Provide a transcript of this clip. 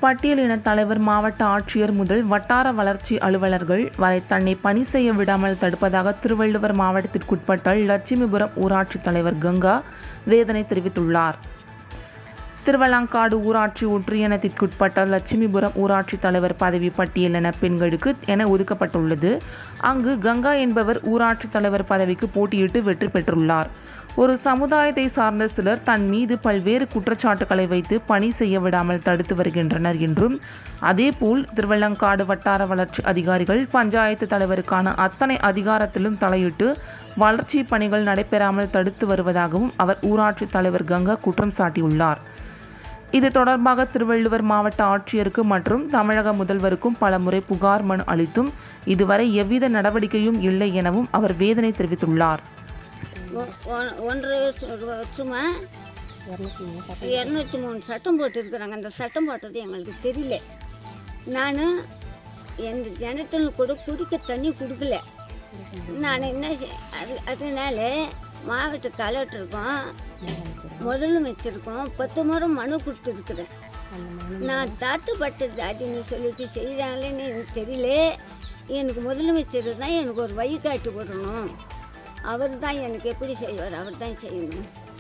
பட்டியலின தலைவர் மாவட்ட ஆட்சியர் முதல் வட்டார வளர்ச்சி அலுவலர்கள் வரை தன்னை பணி செய்ய விடாமல் தடுப்பதாக திருவள்ளுவர் மாவட்டத்திற்குட்பட்ட லட்சுமிபுரம் ஊராட்சி தலைவர் கங்கா வேதனை தெரிவித்துள்ளார் திருவள்ளங்காடு ஊராட்சி ஒன்றியத்திற்குட்பட்ட லட்சுமிபுரம் ஊராட்சி தலைவர் பதவி பட்டியலின பெண்களுக்கு என ஒதுக்கப்பட்டுள்ளது அங்கு கங்கா என்பவர் ஊராட்சி தலைவர் பதவிக்கு போட்டியிட்டு வெற்றி பெற்றுள்ளார் ஒரு சமுதாயத்தை சார்ந்த சிலர் தன் மீது பல்வேறு குற்றச்சாட்டுகளை வைத்து பணி செய்ய விடாமல் தடுத்து வருகின்றனர் என்றும் அதேபோல் திருவள்ளங்காடு வட்டார வளர்ச்சி அதிகாரிகள் பஞ்சாயத்து தலைவருக்கான அத்தனை அதிகாரத்திலும் தலையிட்டு வளர்ச்சி பணிகள் நடைபெறாமல் தடுத்து வருவதாகவும் அவர் ஊராட்சி தலைவர் கங்கா குற்றம் சாட்டியுள்ளார் இது தொடர்பாக திருவள்ளுவர் மாவட்ட ஆட்சியருக்கு மற்றும் தமிழக முதல்வருக்கும் பலமுறை புகார் மனு அளித்தும் இதுவரை எவ்வித நடவடிக்கையும் இல்லை எனவும் அவர் வேதனை தெரிவித்துள்ளார் ஒ- ஒ- ஒன்றரை வருஷம் வருஷமா இரநூத்தி மூணு சட்டம் போட்டிருக்கிறாங்க அந்த சட்டம் போட்டது எங்களுக்கு தெரியல நான் எந்த ஜனத்தில் கூட குடிக்க தண்ணி கொடுக்கல நான் என்ன செ- அது அதனால மாவட்ட கலெக்டருக்கும் முதலமைச்சருக்கும் பத்து முறை மனு கொடுத்துருக்குறேன் நான் தாட்டுப்பட்ட ஜாதின்னு சொல்லிட்டு செய்கிறாங்களேன்னு எனக்கு தெரியல எனக்கு முதலமைச்சர் தான் எனக்கு ஒரு வழிகாட்டு விடணும் அவர் தான் எனக்கு எப்படி செய்வார் அவர் தான் செய்யணும்